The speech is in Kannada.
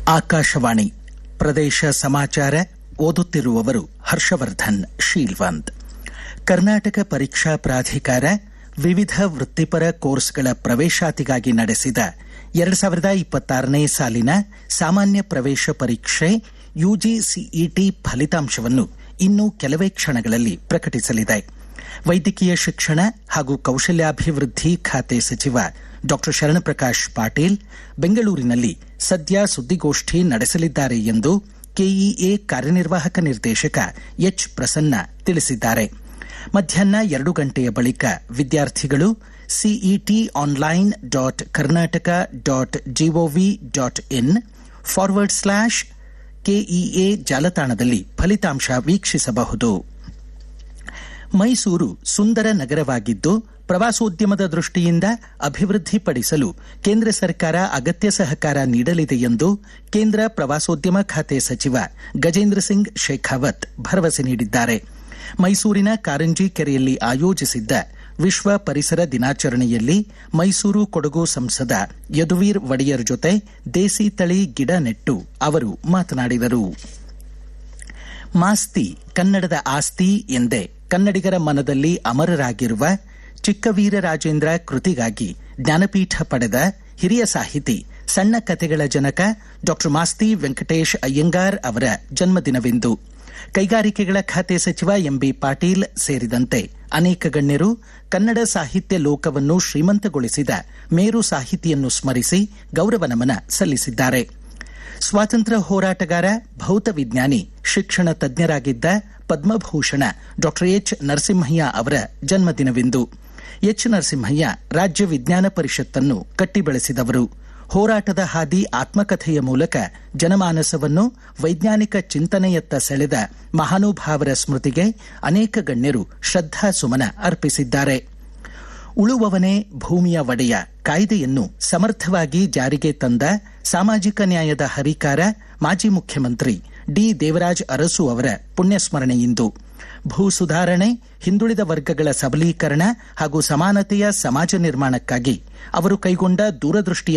ಆಕಾಶವಾಣಿ ಪ್ರದೇಶ ಸಮಾಚಾರ ಓದುತ್ತಿರುವವರು ಹರ್ಷವರ್ಧನ್ ಶೀಲ್ವಂತ್ ಕರ್ನಾಟಕ ಪರೀಕ್ಷಾ ಪ್ರಾಧಿಕಾರ ವಿವಿಧ ವೃತ್ತಿಪರ ಕೋರ್ಸ್ಗಳ ಪ್ರವೇಶಾತಿಗಾಗಿ ನಡೆಸಿದ ಎರಡು ಸಾವಿರದ ಇಪ್ಪತ್ತಾರನೇ ಸಾಲಿನ ಸಾಮಾನ್ಯ ಪ್ರವೇಶ ಪರೀಕ್ಷೆ ಯುಜಿಸಿಇಟಿ ಫಲಿತಾಂಶವನ್ನು ಇನ್ನು ಕೆಲವೇ ಕ್ಷಣಗಳಲ್ಲಿ ಪ್ರಕಟಿಸಲಿದೆ ವೈದ್ಯಕೀಯ ಶಿಕ್ಷಣ ಹಾಗೂ ಕೌಶಲ್ಯಾಭಿವೃದ್ಧಿ ಖಾತೆ ಸಚಿವ ಡಾಕ್ಟರ್ ಶರಣಪ್ರಕಾಶ್ ಪಾಟೀಲ್ ಬೆಂಗಳೂರಿನಲ್ಲಿ ಸದ್ಯ ಸುದ್ದಿಗೋಷ್ಠಿ ನಡೆಸಲಿದ್ದಾರೆ ಎಂದು ಕೆಇಎ ಕಾರ್ಯನಿರ್ವಾಹಕ ನಿರ್ದೇಶಕ ಎಚ್ ಪ್ರಸನ್ನ ತಿಳಿಸಿದ್ದಾರೆ ಮಧ್ಯಾಹ್ನ ಎರಡು ಗಂಟೆಯ ಬಳಿಕ ವಿದ್ಯಾರ್ಥಿಗಳು CET online dot Karnataka dot G O V dot in forward slash K E A ಜಾಲತಾಣದಲ್ಲಿ ಫಲಿತಾಂಶ ವೀಕ್ಷಿಸಬಹುದು ಮೈಸೂರು ಸುಂದರ ನಗರವಾಗಿದ್ದು ಪ್ರವಾಸೋದ್ಯಮದ ದೃಷ್ಟಿಯಿಂದ ಅಭಿವೃದ್ಧಿಪಡಿಸಲು ಕೇಂದ್ರ ಸರ್ಕಾರ ಅಗತ್ಯ ಸಹಕಾರ ನೀಡಲಿದೆ ಎಂದು ಕೇಂದ್ರ ಪ್ರವಾಸೋದ್ಯಮ ಖಾತೆ ಸಚಿವ ಗಜೇಂದ್ರ ಸಿಂಗ್ ಶೇಖಾವತ್ ಭರವಸೆ ನೀಡಿದ್ದಾರೆ ಮೈಸೂರಿನ ಕಾರಂಜಿ ಕೆರೆಯಲ್ಲಿ ಆಯೋಜಿಸಿದ್ದ ವಿಶ್ವ ಪರಿಸರ ದಿನಾಚರಣೆಯಲ್ಲಿ ಮೈಸೂರು ಕೊಡಗು ಸಂಸದ ಯದುವೀರ್ ಒಡೆಯರ್ ಜೊತೆ ದೇಸಿ ತಳಿ ಗಿಡ ನೆಟ್ಟು ಅವರು ಮಾತನಾಡಿದರು ಮಾಸ್ತಿ ಕನ್ನಡದ ಆಸ್ತಿ ಎಂದೇ ಕನ್ನಡಿಗರ ಮನದಲ್ಲಿ ಅಮರರಾಗಿರುವ ಚಿಕ್ಕವೀರ ರಾಜೇಂದ್ರ ಕೃತಿಗಾಗಿ ಜ್ಞಾನಪೀಠ ಪಡೆದ ಹಿರಿಯ ಸಾಹಿತಿ ಸಣ್ಣ ಕಥೆಗಳ ಜನಕ ಡಾಕ್ಟರ್ ಮಾಸ್ತಿ ವೆಂಕಟೇಶ್ ಅಯ್ಯಂಗಾರ್ ಅವರ ಜನ್ಮದಿನವಿಂದು ಕೈಗಾರಿಕೆಗಳ ಖಾತೆ ಸಚಿವ ಎಂಬಿ ಪಾಟೀಲ್ ಸೇರಿದಂತೆ ಅನೇಕ ಗಣ್ಯರು ಕನ್ನಡ ಸಾಹಿತ್ಯ ಲೋಕವನ್ನು ಶ್ರೀಮಂತಗೊಳಿಸಿದ ಮೇರು ಸಾಹಿತಿಯನ್ನು ಸ್ಮರಿಸಿ ಗೌರವ ನಮನ ಸಲ್ಲಿಸಿದ್ದಾರೆ ಸ್ವಾತಂತ್ರ್ಯ ಹೋರಾಟಗಾರ ಭೌತ ವಿಜ್ಞಾನಿ ಶಿಕ್ಷಣ ತಜ್ಞರಾಗಿದ್ದ ಪದ್ಮಭೂಷಣ ಡಾಕ್ಟರ್ ಎಚ್ ನರಸಿಂಹಯ್ಯ ಅವರ ಜನ್ಮದಿನವಿಂದು ಎಚ್ ನರಸಿಂಹಯ್ಯ ರಾಜ್ಯ ವಿಜ್ಞಾನ ಪರಿಷತ್ತನ್ನು ಕಟ್ಟಿ ಬೆಳೆಸಿದವರು ಹೋರಾಟದ ಹಾದಿ ಆತ್ಮಕಥೆಯ ಮೂಲಕ ಜನಮಾನಸವನ್ನು ವೈಜ್ಞಾನಿಕ ಚಿಂತನೆಯತ್ತ ಸೆಳೆದ ಮಹಾನುಭಾವರ ಸ್ಮೃತಿಗೆ ಅನೇಕ ಗಣ್ಯರು ಶ್ರದ್ಧಾ ಸುಮನ ಅರ್ಪಿಸಿದ್ದಾರೆ ಉಳುವವನೇ ಭೂಮಿಯ ಒಡೆಯ ಕಾಯ್ದೆಯನ್ನು ಸಮರ್ಥವಾಗಿ ಜಾರಿಗೆ ತಂದ ಸಾಮಾಜಿಕ ನ್ಯಾಯದ ಹರಿಕಾರ ಮಾಜಿ ಮುಖ್ಯಮಂತ್ರಿ ಡಿ ದೇವರಾಜ್ ಅರಸು ಅವರ ಪುಣ್ಯಸ್ಮರಣೆಯಿಂದು ಭೂ ಸುಧಾರಣೆ ಹಿಂದುಳಿದ ವರ್ಗಗಳ ಸಬಲೀಕರಣ ಹಾಗೂ ಸಮಾನತೆಯ ಸಮಾಜ ನಿರ್ಮಾಣಕ್ಕಾಗಿ ಅವರು ಕೈಗೊಂಡ ದೂರದೃಷ್ಟಿಯ